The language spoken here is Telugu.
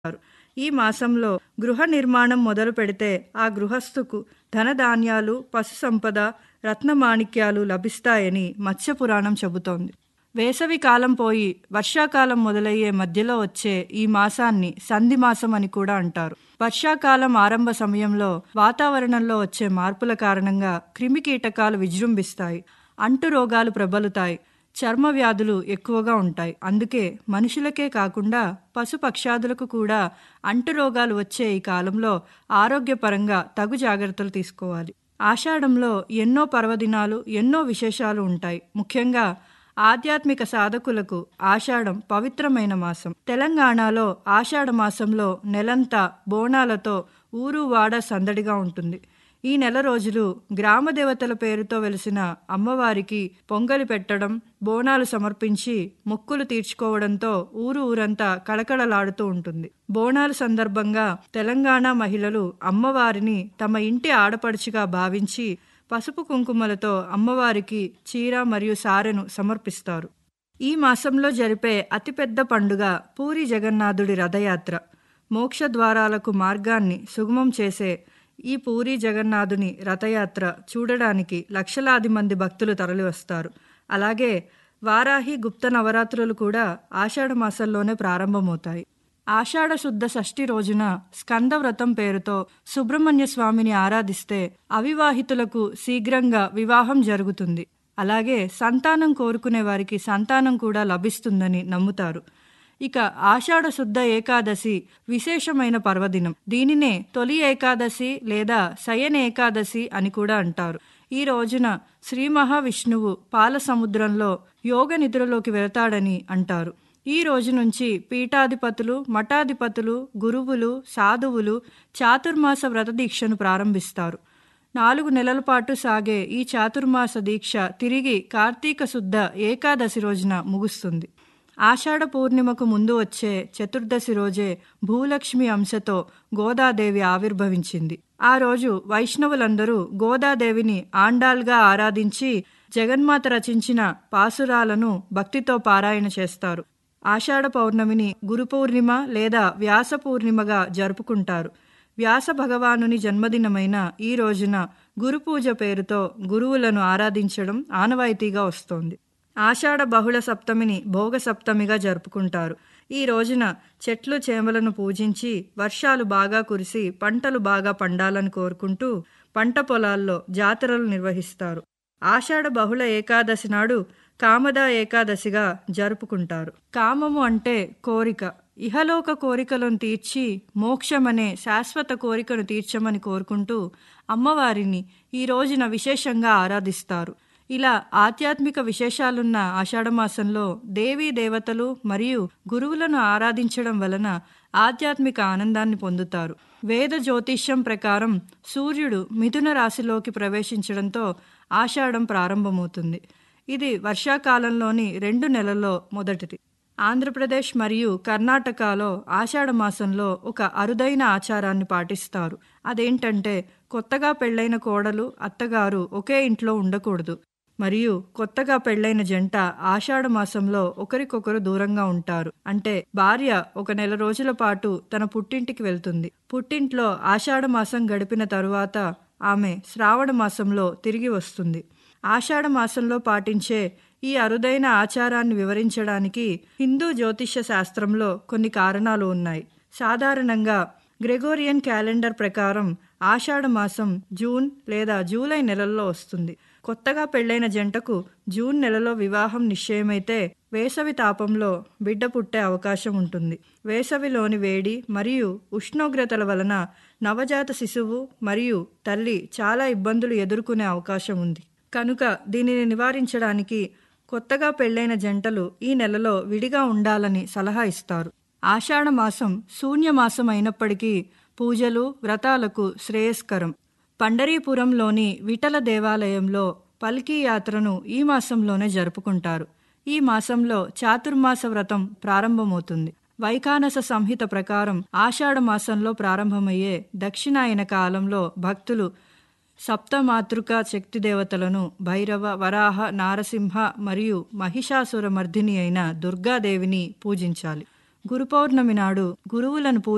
ఈ మాసంలో గృహ నిర్మాణం మొదలు పెడితే ఆ గృహస్థుకు ధనధాన్యాలు పశు సంపద రత్నమాణిక్యాలు లభిస్తాయని మత్స్యపురాణం చెబుతోంది వేసవి కాలం పోయి వర్షాకాలం మొదలయ్యే మధ్యలో వచ్చే ఈ మాసాన్ని సంధి మాసం అని కూడా అంటారు వర్షాకాలం ఆరంభ సమయంలో వాతావరణంలో వచ్చే మార్పుల కారణంగా క్రిమి కీటకాలు విజృంభిస్తాయి అంటు రోగాలు ప్రబలుతాయి చర్మ వ్యాధులు ఎక్కువగా ఉంటాయి అందుకే మనుషులకే కాకుండా పశుపక్షాదులకు కూడా అంటు రోగాలు వచ్చే ఈ కాలంలో ఆరోగ్యపరంగా తగు జాగ్రత్తలు తీసుకోవాలి ఆషాఢంలో ఎన్నో పర్వదినాలు ఎన్నో విశేషాలు ఉంటాయి ముఖ్యంగా ఆధ్యాత్మిక సాధకులకు ఆషాఢం పవిత్రమైన మాసం తెలంగాణలో ఆషాఢ మాసంలో నెలంతా బోనాలతో ఊరు వాడ సందడిగా ఉంటుంది ఈ నెల రోజులు గ్రామ దేవతల పేరుతో వెలిసిన అమ్మవారికి పొంగలి పెట్టడం బోనాలు సమర్పించి మొక్కులు తీర్చుకోవడంతో ఊరు ఊరంతా కళకళలాడుతూ ఉంటుంది బోనాల సందర్భంగా తెలంగాణ మహిళలు అమ్మవారిని తమ ఇంటి ఆడపడుచుగా భావించి పసుపు కుంకుమలతో అమ్మవారికి చీర మరియు సారెను సమర్పిస్తారు ఈ మాసంలో జరిపే అతిపెద్ద పండుగ పూరి జగన్నాథుడి రథయాత్ర మోక్ష ద్వారాలకు మార్గాన్ని సుగమం చేసే ఈ పూరి జగన్నాథుని రథయాత్ర చూడడానికి లక్షలాది మంది భక్తులు తరలివస్తారు అలాగే వారాహి గుప్త నవరాత్రులు కూడా ఆషాఢ మాసంలోనే ప్రారంభమవుతాయి ఆషాఢ శుద్ధ షష్ఠి రోజున స్కంద వ్రతం పేరుతో సుబ్రహ్మణ్య స్వామిని ఆరాధిస్తే అవివాహితులకు శీఘ్రంగా వివాహం జరుగుతుంది అలాగే సంతానం కోరుకునే వారికి సంతానం కూడా లభిస్తుందని నమ్ముతారు ఇక ఆషాఢ శుద్ధ ఏకాదశి విశేషమైన పర్వదినం దీనినే తొలి ఏకాదశి లేదా శయన ఏకాదశి అని కూడా అంటారు ఈ రోజున శ్రీ మహావిష్ణువు పాల సముద్రంలో యోగ నిద్రలోకి వెళతాడని అంటారు ఈ రోజు నుంచి పీఠాధిపతులు మఠాధిపతులు గురువులు సాధువులు చాతుర్మాస వ్రత దీక్షను ప్రారంభిస్తారు నాలుగు నెలల పాటు సాగే ఈ చాతుర్మాస దీక్ష తిరిగి కార్తీక శుద్ధ ఏకాదశి రోజున ముగుస్తుంది ఆషాఢ పూర్ణిమకు ముందు వచ్చే చతుర్దశి రోజే భూలక్ష్మి అంశతో గోదాదేవి ఆవిర్భవించింది ఆ రోజు వైష్ణవులందరూ గోదాదేవిని ఆండాల్గా ఆరాధించి జగన్మాత రచించిన పాసురాలను భక్తితో పారాయణ చేస్తారు ఆషాఢ పౌర్ణమిని గురు పూర్ణిమ లేదా వ్యాస పూర్ణిమగా జరుపుకుంటారు వ్యాస భగవానుని జన్మదినమైన ఈ రోజున గురు పూజ పేరుతో గురువులను ఆరాధించడం ఆనవాయితీగా వస్తోంది ఆషాఢ బహుళ సప్తమిని భోగ సప్తమిగా జరుపుకుంటారు ఈ రోజున చెట్లు చేమలను పూజించి వర్షాలు బాగా కురిసి పంటలు బాగా పండాలని కోరుకుంటూ పంట పొలాల్లో జాతరలు నిర్వహిస్తారు ఆషాఢ బహుళ ఏకాదశి నాడు కామద ఏకాదశిగా జరుపుకుంటారు కామము అంటే కోరిక ఇహలోక కోరికలను తీర్చి మోక్షమనే శాశ్వత కోరికను తీర్చమని కోరుకుంటూ అమ్మవారిని ఈ రోజున విశేషంగా ఆరాధిస్తారు ఇలా ఆధ్యాత్మిక విశేషాలున్న ఆషాఢమాసంలో దేవీ దేవతలు మరియు గురువులను ఆరాధించడం వలన ఆధ్యాత్మిక ఆనందాన్ని పొందుతారు వేద జ్యోతిష్యం ప్రకారం సూర్యుడు మిథున రాశిలోకి ప్రవేశించడంతో ఆషాఢం ప్రారంభమవుతుంది ఇది వర్షాకాలంలోని రెండు నెలల్లో మొదటిది ఆంధ్రప్రదేశ్ మరియు కర్ణాటకలో ఆషాఢ మాసంలో ఒక అరుదైన ఆచారాన్ని పాటిస్తారు అదేంటంటే కొత్తగా పెళ్లైన కోడలు అత్తగారు ఒకే ఇంట్లో ఉండకూడదు మరియు కొత్తగా పెళ్లైన జంట ఆషాఢ మాసంలో ఒకరికొకరు దూరంగా ఉంటారు అంటే భార్య ఒక నెల రోజుల పాటు తన పుట్టింటికి వెళ్తుంది పుట్టింట్లో ఆషాఢ మాసం గడిపిన తరువాత ఆమె శ్రావణ మాసంలో తిరిగి వస్తుంది ఆషాఢ మాసంలో పాటించే ఈ అరుదైన ఆచారాన్ని వివరించడానికి హిందూ జ్యోతిష్య శాస్త్రంలో కొన్ని కారణాలు ఉన్నాయి సాధారణంగా గ్రెగోరియన్ క్యాలెండర్ ప్రకారం ఆషాఢ మాసం జూన్ లేదా జూలై నెలల్లో వస్తుంది కొత్తగా పెళ్లైన జంటకు జూన్ నెలలో వివాహం నిశ్చయమైతే వేసవి తాపంలో బిడ్డ పుట్టే అవకాశం ఉంటుంది వేసవిలోని వేడి మరియు ఉష్ణోగ్రతల వలన నవజాత శిశువు మరియు తల్లి చాలా ఇబ్బందులు ఎదుర్కొనే అవకాశం ఉంది కనుక దీనిని నివారించడానికి కొత్తగా పెళ్లైన జంటలు ఈ నెలలో విడిగా ఉండాలని సలహా ఇస్తారు ఆషాఢ మాసం శూన్యమాసం అయినప్పటికీ పూజలు వ్రతాలకు శ్రేయస్కరం పండరీపురంలోని విఠల దేవాలయంలో పల్కీ యాత్రను ఈ మాసంలోనే జరుపుకుంటారు ఈ మాసంలో చాతుర్మాస వ్రతం ప్రారంభమవుతుంది వైకానస సంహిత ప్రకారం ఆషాఢ మాసంలో ప్రారంభమయ్యే దక్షిణాయన కాలంలో భక్తులు సప్తమాతృక శక్తి దేవతలను భైరవ వరాహ నారసింహ మరియు మహిషాసుర మర్దిని అయిన దుర్గాదేవిని పూజించాలి గురు పౌర్ణమి నాడు గురువులను పూజ